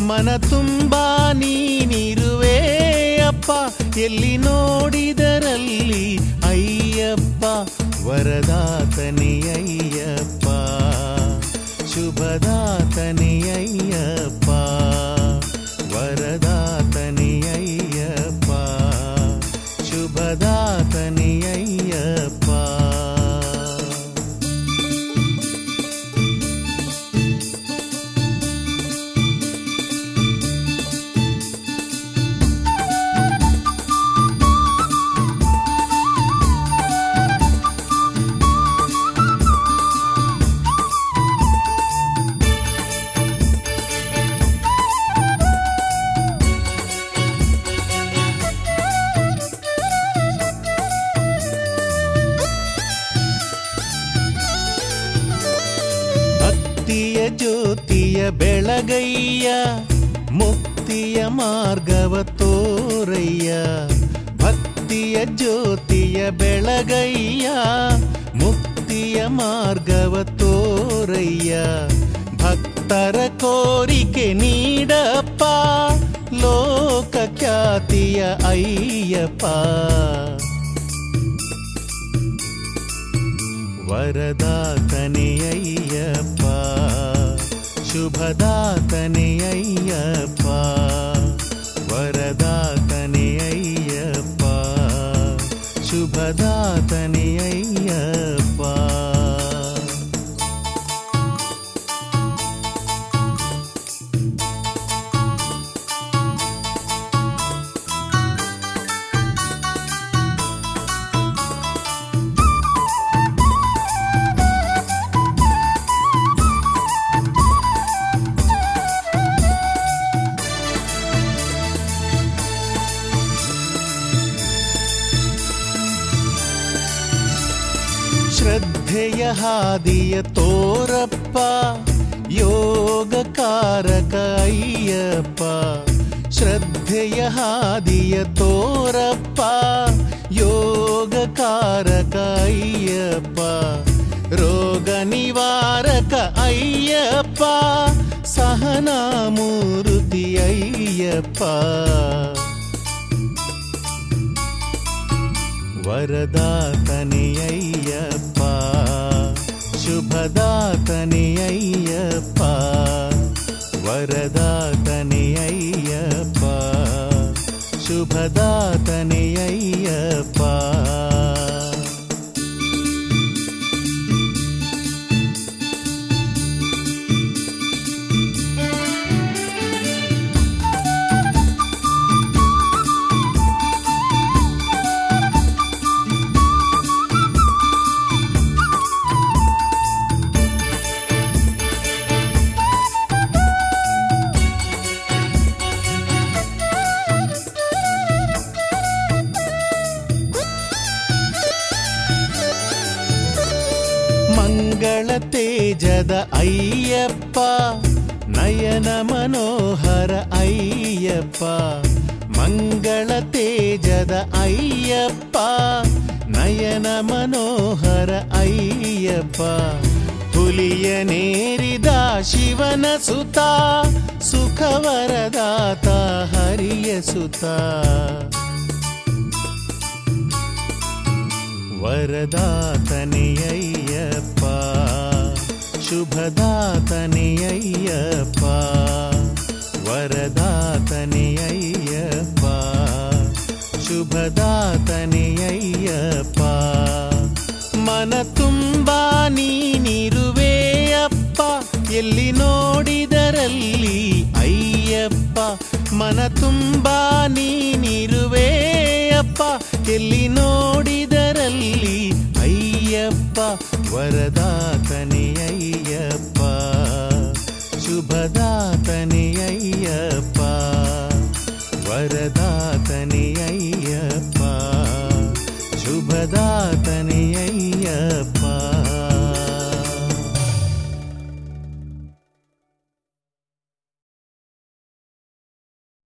ಮನ ತುಂಬಾ ನೀನಿರುವೆ ಅಪ್ಪ ಎಲ್ಲಿ ನೋಡಿದರಲ್ಲಿ ಅಯ್ಯಪ್ಪ ವರದಾತನೇ ಅಯ್ಯಪ್ಪ ಶುಭದಾತನೇ ಅಯ್ಯಪ್ಪ ವರದಾತನೇ ಅಯ್ಯಪ್ಪ ಶುಭದಾತನೇ ಅಯ್ಯಪ್ಪ ಭಕ್ತಿಯ ಜ್ಯೋತಿಯ ಬೆಳಗಯ್ಯ ಮುಕ್ತಿಯ ಮಾರ್ಗವ ತೋರಯ್ಯ ಭಕ್ತಿಯ ಜ್ಯೋತಿಯ ಬೆಳಗಯ್ಯ ಮುಕ್ತಿಯ ಮಾರ್ಗವ ತೋರಯ್ಯ ಭಕ್ತರ ಕೋರಿಕೆ ನೀಡಪ್ಪ ಲೋಕ ಖ್ಯಾತಿಯ ಅಯ್ಯಪ್ಪ ವರದಾತನೇ ಅಯ್ಯಪ್ಪ ಶುಭದಾತನೇ ಅಯ್ಯಪ್ಪ ವರದಾತನೇ ಅಯ್ಯಪ್ಪ ಶುಭದಾತನೇ ಅಯ್ಯಪ್ಪ ಶ್ರದ್ಧೆಯ ಹಾದಿಯ ತೋರಪ್ಪ ಯೋಗಕಾರಕ ಅಯ್ಯಪ್ಪ ಶ್ರದ್ಧೆಯ ಹಾದಿಯ ತೋರಪ್ಪ ಯೋಗಕಾರಕ ಅಯ್ಯಪ್ಪ ರೋಗ ನಿವಾರಕ ಅಯ್ಯಪ್ಪ ಸಹನಾಮೂರ್ತಿ ಅಯ್ಯಪ್ಪ ವರದಾತನೇ ಅಯ್ಯಪ್ಪ ಶುಭದಾತನೇ ಅಯ್ಯಪ್ಪ ವರದಾತನೇ ಅಯ್ಯಪ್ಪ ಶುಭದಾತನೇ ಅಯ್ಯಪ್ಪ ಮಂಗಳ ತೇಜದ ಅಯ್ಯಪ್ಪ ನಯನ ಮನೋಹರ ಅಯ್ಯಪ್ಪ ಮಂಗಳ ತೇಜದ ಅಯ್ಯಪ್ಪ ನಯನ ಮನೋಹರ ಅಯ್ಯಪ್ಪ ಹುಲಿಯ ನೇರಿದ ಶಿವನ ಸುತ ಸುಖವರದಾತ ಹರಿಯ ಸುತ ವರದಾತನೇ ಅಯ್ಯಪ್ಪ ಶುಭದಾತನೇ ಅಯ್ಯಪ್ಪ ವರದಾತನೇ ಅಯ್ಯಪ್ಪ ಶುಭದಾತನೇ ಅಯ್ಯಪ್ಪ ಮನ ತುಂಬಾ ನೀನಿರುವೆ ಅಪ್ಪ ಎಲ್ಲಿ ನೋಡಿದರಲ್ಲಿ ಅಯ್ಯಪ್ಪ ಮನ ತುಂಬಾ ನೀನಿರುವೆ ಅಪ್ಪ ಎಲ್ಲಿ ನೋಡಿದರಲ್ಲಿ ಅಯ್ಯಪ್ಪ ವರದಾತನೇ ಅಯ್ಯಪ್ಪ ಶುಭದಾತನೇ ಅಯ್ಯಪ್ಪ ವರದಾತನೇ ಅಯ್ಯಪ್ಪ ಶುಭದಾತನೇ ಅಯ್ಯಪ್ಪ